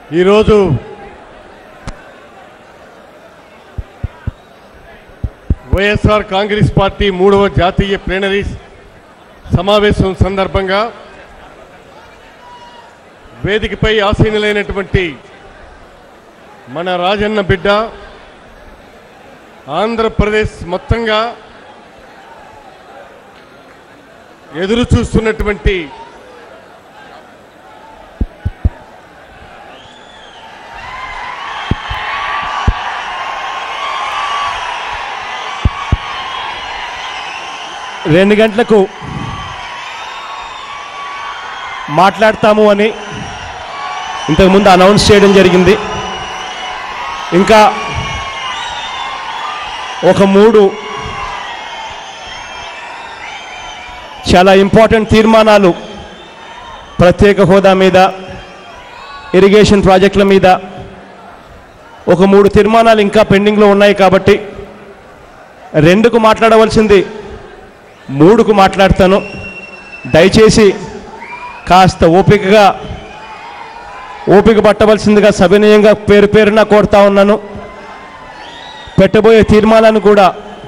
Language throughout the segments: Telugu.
ఈరోజు వైఎస్ఆర్ కాంగ్రెస్ పార్టీ మూడవ జాతీయ ప్లేనరీ సమావేశం సందర్భంగా వేదికపై ఆసీనులైనటువంటి మన రాజన్న బిడ్డ ఆంధ్రప్రదేశ్ మొత్తంగా ఎదురు చూస్తున్నటువంటి రెండు గంటలకు మాట్లాడతాము అని ఇంతకుముందు అనౌన్స్ చేయడం జరిగింది ఇంకా ఒక మూడు చాలా ఇంపార్టెంట్ తీర్మానాలు ప్రత్యేక హోదా మీద ఇరిగేషన్ ప్రాజెక్టుల మీద ఒక మూడు తీర్మానాలు ఇంకా పెండింగ్లో ఉన్నాయి కాబట్టి రెండుకు మాట్లాడవలసింది మూడుకు మాట్లాడతాను దయచేసి కాస్త ఓపికగా ఓపిక పట్టవలసిందిగా సవినయంగా పేరు పేరున కోరుతా ఉన్నాను పెట్టబోయే తీర్మానాన్ని కూడా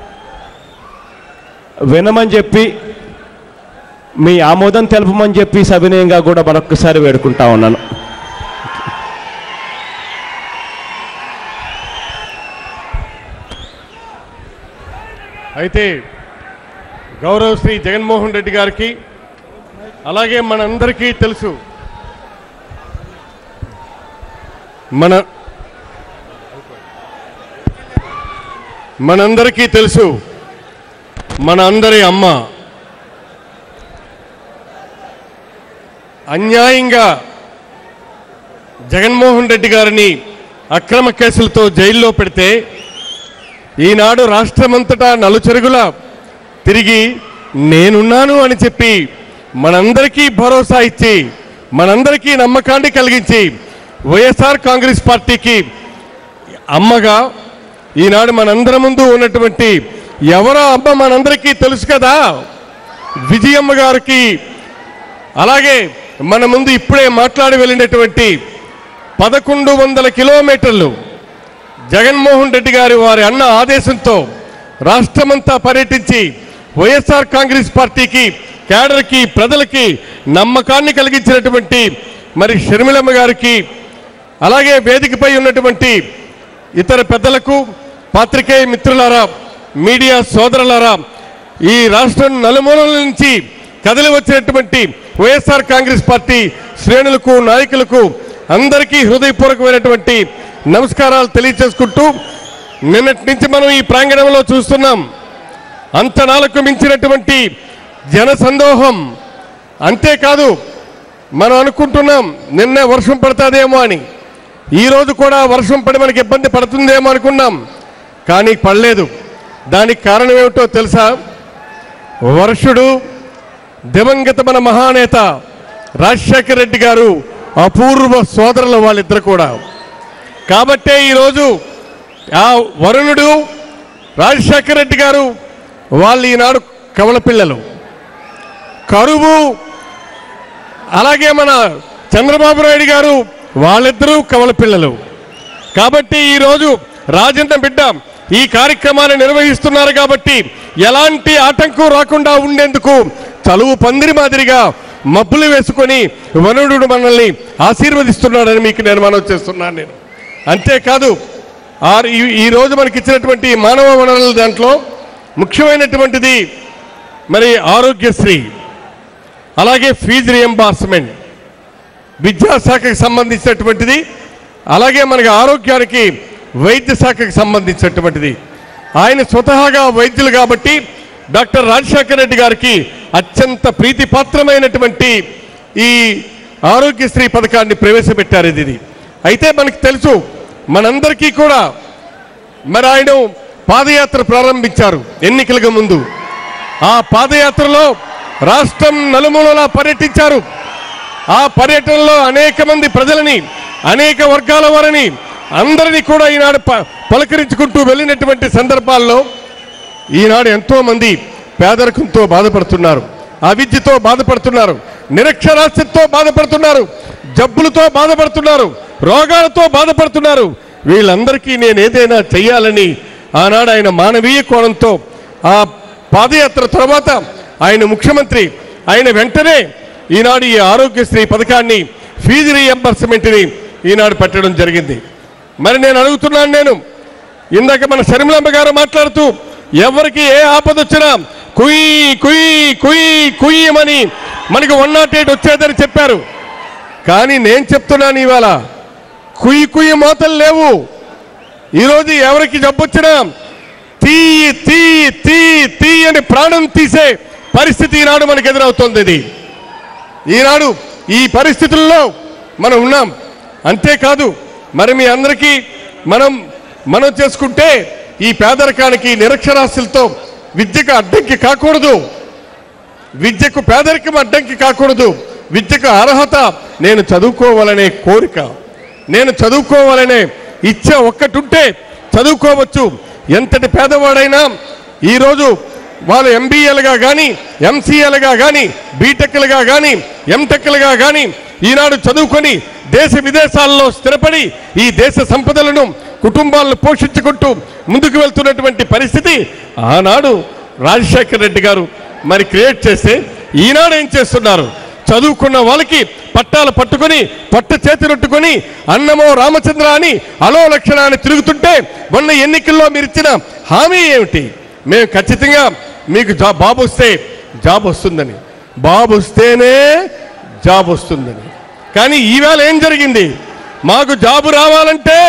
వినమని చెప్పి మీ ఆమోదం తెలపమని చెప్పి సవినయంగా కూడా మరొక్కసారి వేడుకుంటా ఉన్నాను అయితే గౌరవ శ్రీ జగన్మోహన్ రెడ్డి గారికి అలాగే మనందరికీ తెలుసు మన మనందరికీ తెలుసు మన అందరి అమ్మ అన్యాయంగా జగన్మోహన్ రెడ్డి గారిని అక్రమ కేసులతో జైల్లో పెడితే ఈనాడు రాష్ట్రమంతటా నలుచెరుగుల తిరిగి నేనున్నాను అని చెప్పి మనందరికీ భరోసా ఇచ్చి మనందరికీ నమ్మకాన్ని కలిగించి వైఎస్ఆర్ కాంగ్రెస్ పార్టీకి అమ్మగా ఈనాడు మనందరి ముందు ఉన్నటువంటి ఎవరో అమ్మ మనందరికీ తెలుసు కదా విజయమ్మ గారికి అలాగే మన ముందు ఇప్పుడే మాట్లాడి వెళ్ళినటువంటి పదకొండు వందల కిలోమీటర్లు జగన్మోహన్ రెడ్డి గారి వారి అన్న ఆదేశంతో రాష్ట్రమంతా పర్యటించి వైఎస్ఆర్ కాంగ్రెస్ పార్టీకి కేడర్కి ప్రజలకి నమ్మకాన్ని కలిగించినటువంటి మరి షర్మిలమ్మ గారికి అలాగే వేదికపై ఉన్నటువంటి ఇతర పెద్దలకు పాత్రికేయ మిత్రులారా మీడియా సోదరులారా ఈ రాష్ట్రం నలుమూలల నుంచి కదిలి వచ్చినటువంటి వైఎస్ఆర్ కాంగ్రెస్ పార్టీ శ్రేణులకు నాయకులకు అందరికీ హృదయపూర్వకమైనటువంటి నమస్కారాలు తెలియచేసుకుంటూ నిన్నటి నుంచి మనం ఈ ప్రాంగణంలో చూస్తున్నాం అంతనాలకు మించినటువంటి జన సందోహం అంతేకాదు మనం అనుకుంటున్నాం నిన్నే వర్షం పడుతుందేమో అని ఈరోజు కూడా వర్షం పడి మనకి ఇబ్బంది పడుతుందేమో అనుకున్నాం కానీ పడలేదు దానికి కారణం ఏమిటో తెలుసా వర్షుడు దివంగత మన మహానేత రాజశేఖర రెడ్డి గారు అపూర్వ సోదరులు వాళ్ళిద్దరు కూడా కాబట్టే ఈరోజు ఆ వరుణుడు రాజశేఖర రెడ్డి గారు వాళ్ళు ఈనాడు కవల పిల్లలు కరువు అలాగే మన చంద్రబాబు నాయుడు గారు వాళ్ళిద్దరూ కవల పిల్లలు కాబట్టి ఈరోజు రాజన్న బిడ్డ ఈ కార్యక్రమాన్ని నిర్వహిస్తున్నారు కాబట్టి ఎలాంటి ఆటంకం రాకుండా ఉండేందుకు చలువు పందిరి మాదిరిగా మబ్బులు వేసుకొని వనుడు మనల్ని ఆశీర్వదిస్తున్నాడని మీకు నేను మనవి చేస్తున్నాను నేను అంతేకాదు ఆ ఈ- ఈ రోజు మనకి ఇచ్చినటువంటి మానవ వనరుల దాంట్లో ముఖ్యమైనటువంటిది మరి ఆరోగ్యశ్రీ అలాగే ఫీజు రియంబార్స్మెంట్ విద్యాశాఖకు సంబంధించినటువంటిది అలాగే మనకి ఆరోగ్యానికి వైద్య శాఖకు సంబంధించినటువంటిది ఆయన స్వతహాగా వైద్యులు కాబట్టి డాక్టర్ రాజశేఖర రెడ్డి గారికి అత్యంత ప్రీతిపాత్రమైనటువంటి ఈ ఆరోగ్యశ్రీ పథకాన్ని ప్రవేశపెట్టారు ఇది ఇది అయితే మనకు తెలుసు మనందరికీ కూడా మరి ఆయన పాదయాత్ర ప్రారంభించారు ఎన్నికలకు ముందు ఆ పాదయాత్రలో రాష్ట్రం నలుమూలలా పర్యటించారు ఆ పర్యటనలో అనేక మంది ప్రజలని అనేక వర్గాల వారిని అందరినీ కూడా ఈనాడు ప- పలకరించుకుంటూ వెళ్ళినటువంటి సందర్భాల్లో ఈనాడు ఎంతో మంది పేదరికంతో బాధపడుతున్నారు అవిద్యతో బాధపడుతున్నారు నిరక్షరాస్యతతో బాధపడుతున్నారు జబ్బులతో బాధపడుతున్నారు రోగాలతో బాధపడుతున్నారు వీళ్ళందరికీ నేను ఏదైనా చెయ్యాలని ఆనాడు ఆయన మానవీయ కోణంతో ఆ పాదయాత్ర తర్వాత ఆయన ముఖ్యమంత్రి ఆయన వెంటనే ఈనాడు ఈ ఆరోగ్యశ్రీ పథకాన్ని ఫీజు రీఎంబర్స్మెంట్ని ఈనాడు పెట్టడం జరిగింది మరి నేను అడుగుతున్నాను నేను ఇందాక మన శర్మిలమ్మ గారు మాట్లాడుతూ ఎవరికి ఏ ఆపద వచ్చినా కుయ్ కుయ్ కుయ్ కుయ్యమని మనకి వన్ నాట్ ఎయిట్ వచ్చేదని చెప్పారు కానీ నేను చెప్తున్నాను ఇవాళ కుయ్యి కుయ్యి మోతలు లేవు ఈరోజు ఎవరికి జబ్బు వచ్చినా తీ తీ తీ తీ అని ప్రాణం తీసే పరిస్థితి ఈనాడు మనకు ఎదురవుతోంది ఇది ఈనాడు ఈ పరిస్థితుల్లో మనం ఉన్నాం అంతేకాదు మరి మీ అందరికీ మనం మనం చేసుకుంటే ఈ పేదరికానికి నిరక్షరాస్యులతో విద్యకు అడ్డంకి కాకూడదు విద్యకు పేదరికం అడ్డంకి కాకూడదు విద్యకు అర్హత నేను చదువుకోవాలనే కోరిక నేను చదువుకోవాలనే ఇచ్చ ఒక్కటుంటే చదువుకోవచ్చు ఎంతటి పేదవాడైనా ఈరోజు వాళ్ళు ఎంబీఏలుగా కానీ ఎంసీఏలుగా కానీ బీటెక్లుగా కానీ ఎంటెక్లుగా కానీ ఈనాడు చదువుకొని దేశ విదేశాల్లో స్థిరపడి ఈ దేశ సంపదలను కుటుంబాలను పోషించుకుంటూ ముందుకు వెళ్తున్నటువంటి పరిస్థితి ఆనాడు రాజశేఖర్ రెడ్డి గారు మరి క్రియేట్ చేస్తే ఈనాడు ఏం చేస్తున్నారు చదువుకున్న వాళ్ళకి పట్టాలు పట్టుకొని పట్ట చేతినట్టుకొని అన్నమో రామచంద్ర అని అలో లక్షణ అని తిరుగుతుంటే మొన్న ఎన్నికల్లో మీరు ఇచ్చిన హామీ ఏమిటి మేము ఖచ్చితంగా మీకు జాబ్ బాబు వస్తే జాబ్ వస్తుందని బాబు వస్తేనే జాబ్ వస్తుందని కానీ ఈవేళ ఏం జరిగింది మాకు జాబు రావాలంటే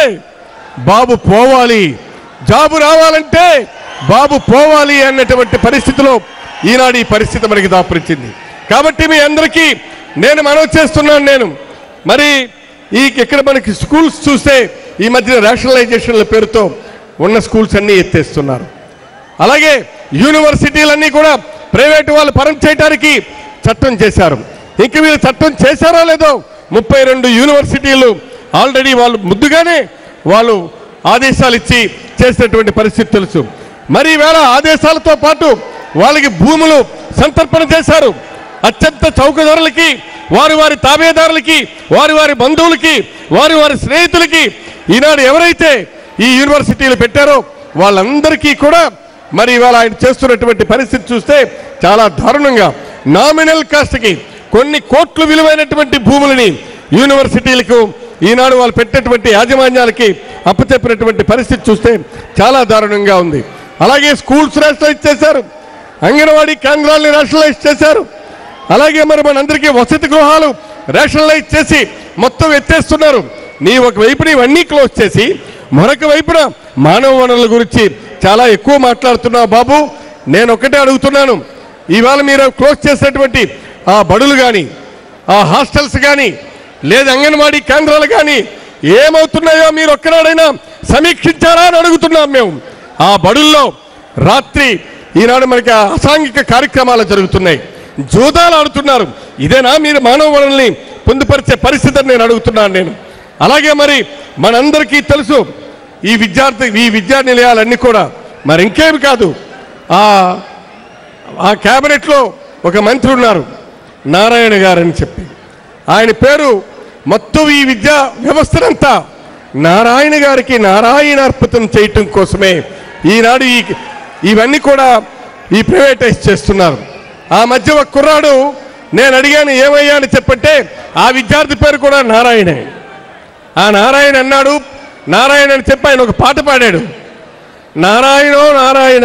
బాబు పోవాలి జాబు రావాలంటే బాబు పోవాలి అన్నటువంటి పరిస్థితిలో ఈనాడు ఈ పరిస్థితి మనకి దాపురించింది కాబట్టి మీ అందరికీ నేను మనవి చేస్తున్నాను నేను మరి ఈ ఇక్కడ మనకి స్కూల్స్ చూస్తే ఈ మధ్య రేషనలైజేషన్ల పేరుతో ఉన్న స్కూల్స్ అన్నీ ఎత్తేస్తున్నారు అలాగే యూనివర్సిటీలన్నీ కూడా ప్రైవేటు వాళ్ళు పరం చేయడానికి చట్టం చేశారు ఇంక వీళ్ళు చట్టం చేశారో లేదో ముప్పై రెండు యూనివర్సిటీలు ఆల్రెడీ వాళ్ళు ముద్దుగానే వాళ్ళు ఆదేశాలు ఇచ్చి చేసినటువంటి పరిస్థితి తెలుసు మరి ఈవేళ ఆదేశాలతో పాటు వాళ్ళకి భూములు సంతర్పణ చేశారు అత్యంత చౌక ధరలకి వారి వారి తాబేదారులకి వారి వారి బంధువులకి వారి వారి స్నేహితులకి ఈనాడు ఎవరైతే ఈ యూనివర్సిటీలు పెట్టారో వాళ్ళందరికీ కూడా మరి ఇవాళ ఆయన చేస్తున్నటువంటి పరిస్థితి చూస్తే చాలా దారుణంగా నామినల్ కాస్ట్కి కొన్ని కోట్లు విలువైనటువంటి భూములని యూనివర్సిటీలకు ఈనాడు వాళ్ళు పెట్టినటువంటి యాజమాన్యాలకి అప్పచెప్పినటువంటి పరిస్థితి చూస్తే చాలా దారుణంగా ఉంది అలాగే స్కూల్స్ రేషనలైజ్ చేశారు అంగన్వాడీ కేంద్రాలని రేషనలైజ్ చేశారు అలాగే మరి మనందరికీ వసతి గృహాలు రేషనలైజ్ చేసి మొత్తం ఎత్తేస్తున్నారు నీ ఒక వైపున ఇవన్నీ క్లోజ్ చేసి మరొక వైపున మానవ వనరుల గురించి చాలా ఎక్కువ మాట్లాడుతున్నావు బాబు నేను ఒకటే అడుగుతున్నాను ఇవాళ మీరు క్లోజ్ చేసినటువంటి ఆ బడులు కానీ ఆ హాస్టల్స్ కానీ లేదా అంగన్వాడీ కేంద్రాలు కానీ ఏమవుతున్నాయో మీరు ఒక్కనాడైనా సమీక్షించారా అని అడుగుతున్నాం మేము ఆ బడుల్లో రాత్రి ఈనాడు మనకి ఆ అసాంఘిక కార్యక్రమాలు జరుగుతున్నాయి జూదాలు ఆడుతున్నారు ఇదేనా మీరు మానవ వనరుల్ని పొందుపరిచే పరిస్థితి అని నేను అడుగుతున్నాను నేను అలాగే మరి మనందరికీ తెలుసు ఈ విద్యార్థి ఈ విద్యా నిలయాలన్నీ కూడా మరి ఇంకేమి కాదు ఆ ఆ క్యాబినెట్లో ఒక మంత్రి ఉన్నారు నారాయణ గారు అని చెప్పి ఆయన పేరు మొత్తం ఈ విద్యా వ్యవస్థనంతా నారాయణ గారికి నారాయణార్పితం చేయటం కోసమే ఈనాడు ఈ ఇవన్నీ కూడా ఈ ప్రైవేటైజ్ చేస్తున్నారు ఆ మధ్య ఒక కుర్రాడు నేను అడిగాను ఏమయ్యా అని చెప్పంటే ఆ విద్యార్థి పేరు కూడా నారాయణే ఆ నారాయణ అన్నాడు నారాయణ అని చెప్పి ఆయన ఒక పాట పాడాడు నారాయణో నారాయణ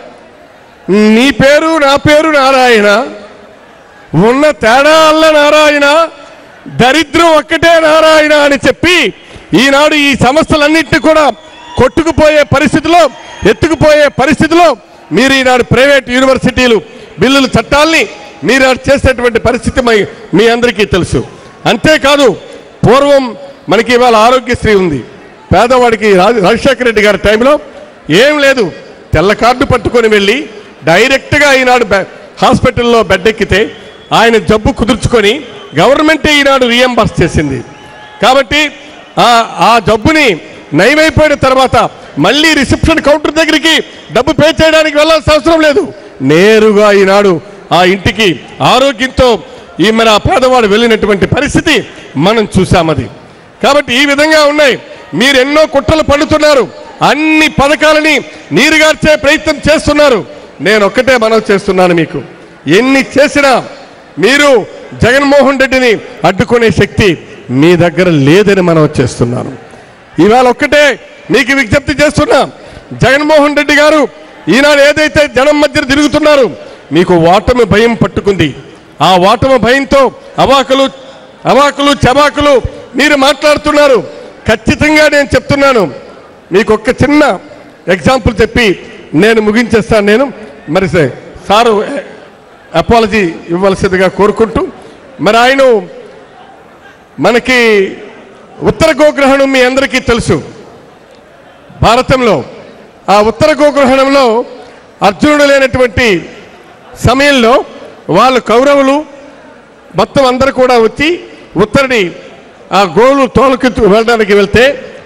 నీ పేరు నా పేరు నారాయణ ఉన్న తేడా అల్ల నారాయణ దరిద్రం ఒక్కటే నారాయణ అని చెప్పి ఈనాడు ఈ సమస్యలన్నింటినీ కూడా కొట్టుకుపోయే పరిస్థితిలో ఎత్తుకుపోయే పరిస్థితిలో మీరు ఈనాడు ప్రైవేట్ యూనివర్సిటీలు బిల్లుల చట్టాల్ని మీరు ఆడు చేసేటువంటి పరిస్థితి మీ- మీ అందరికీ తెలుసు అంతేకాదు పూర్వం మనకి ఇవాళ ఆరోగ్యశ్రీ ఉంది పేదవాడికి రాజ- రాజశేఖర రెడ్డి గారి టైంలో ఏం లేదు తెల్ల కార్డు పట్టుకొని వెళ్ళి డైరెక్ట్గా ఈనాడు బె- హాస్పిటల్లో బెడ్ ఎక్కితే ఆయన జబ్బు కుదుర్చుకొని గవర్నమెంటే ఈనాడు రియంబర్స్ చేసింది కాబట్టి ఆ ఆ జబ్బుని నయమైపోయిన తర్వాత మళ్ళీ రిసెప్షన్ కౌంటర్ దగ్గరికి డబ్బు పే చేయడానికి వెళ్ళాల్సిన అవసరం లేదు నేరుగా ఈనాడు ఆ ఇంటికి ఆరోగ్యంతో ఈ మన ఆ పేదవాడు వెళ్ళినటువంటి పరిస్థితి మనం చూసామది కాబట్టి ఈ విధంగా ఉన్నాయి మీరు ఎన్నో కుట్రలు పడుతున్నారు అన్ని పథకాలని నీరుగార్చే ప్రయత్నం చేస్తున్నారు నేను ఒక్కటే మనవి చేస్తున్నాను మీకు ఎన్ని చేసినా మీరు జగన్మోహన్ రెడ్డిని అడ్డుకునే శక్తి మీ దగ్గర లేదని మనం చేస్తున్నాను ఇవాళ ఒక్కటే మీకు విజ్ఞప్తి చేస్తున్నా జగన్మోహన్ రెడ్డి గారు ఈనాడు ఏదైతే జనం మధ్య తిరుగుతున్నారు మీకు ఓటమి భయం పట్టుకుంది ఆ ఓటమి భయంతో అవాకులు అవాకులు చబాకులు మీరు మాట్లాడుతున్నారు ఖచ్చితంగా నేను చెప్తున్నాను మీకు ఒక్క చిన్న ఎగ్జాంపుల్ చెప్పి నేను ముగించేస్తాను నేను మరి సే- సారు అపాలజీ ఇవ్వాల్సిందిగా కోరుకుంటూ మరి ఆయన మనకి ఉత్తర గోగ్రహణం మీ అందరికీ తెలుసు భారతంలో ఆ ఉత్తర గోగ్రహణంలో అర్జునుడు లేనటువంటి సమయంలో వాళ్ళు కౌరవులు మొత్తం అందరూ కూడా వచ్చి ఉత్తరని ఆ గోలు తోలుకి వెళ్ళడానికి వెళ్తే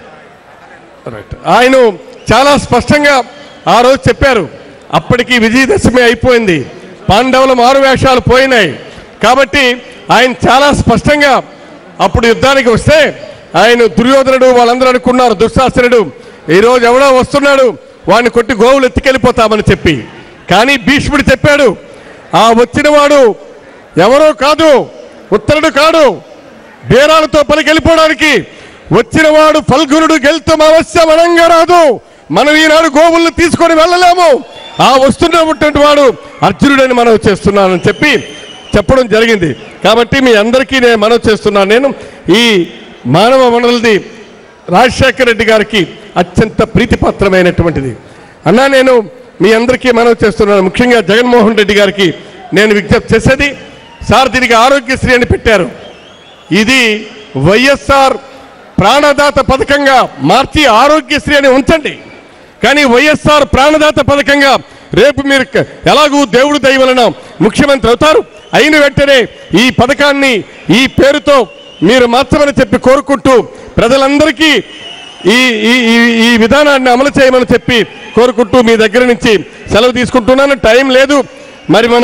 రైట్. ఆయన చాలా స్పష్టంగా ఆ రోజు చెప్పారు అప్పటికి విజయదశమి అయిపోయింది పాండవుల మారు వేషాలు పోయినాయి కాబట్టి ఆయన చాలా స్పష్టంగా అప్పుడు యుద్ధానికి వస్తే ఆయన దుర్యోధనుడు వాళ్ళందరూ అనుకున్నారు దుశ్శాసనుడు ఈరోజు ఎవడో వస్తున్నాడు వాడిని కొట్టి గోవులు ఎత్తుకెళ్ళిపోతామని చెప్పి కానీ భీష్ముడు చెప్పాడు ఆ వచ్చినవాడు ఎవరో కాదు ఉత్తరుడు కాడు బేరాలతో పలికెళ్ళిపోవడానికి వచ్చినవాడు ఫల్గునుడు గెలుతం అవశ్యం అనంగా రాదు మనం ఈనాడు గోవుల్ని తీసుకొని వెళ్ళలేము ఆ వస్తున్నటువంటి వాడు అర్జునుడని మనం చేస్తున్నానని చెప్పి చెప్పడం జరిగింది కాబట్టి మీ అందరికీ నేను మనవి చేస్తున్నాను నేను ఈ మానవ వనరులది రాజశేఖర రెడ్డి గారికి అత్యంత ప్రీతిపాత్రమైనటువంటిది అన్నా నేను మీ అందరికీ మనవి చేస్తున్నాను ముఖ్యంగా జగన్మోహన్ రెడ్డి గారికి నేను విజ్ఞప్తి చేసేది సార్ దీనికి ఆరోగ్యశ్రీ అని పెట్టారు ఇది వైఎస్ఆర్ ప్రాణదాత పథకంగా మార్చి ఆరోగ్యశ్రీ అని ఉంచండి కానీ వైఎస్ఆర్ ప్రాణదాత పథకంగా రేపు మీరు క- ఎలాగూ దేవుడు దయ వలన ముఖ్యమంత్రి అవుతారు అయిన వెంటనే ఈ పథకాన్ని ఈ పేరుతో మీరు మార్చమని చెప్పి కోరుకుంటూ ప్రజలందరికీ ఈ ఈ ఈ- ఈ విధానాన్ని అమలు చేయమని చెప్పి కోరుకుంటూ మీ దగ్గర నుంచి సెలవు తీసుకుంటున్నాను టైం లేదు మరి మన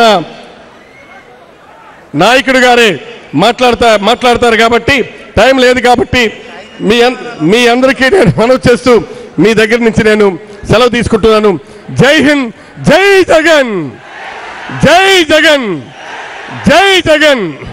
నాయకుడు గారే మాట్లాడతా మాట్లాడతారు కాబట్టి టైం లేదు కాబట్టి మీ అన్- మీ అందరికీ నేను మనవి చేస్తూ మీ దగ్గర నుంచి నేను సెలవు తీసుకుంటున్నాను జై హింద్ జై జగన్ జై జగన్ జై జగన్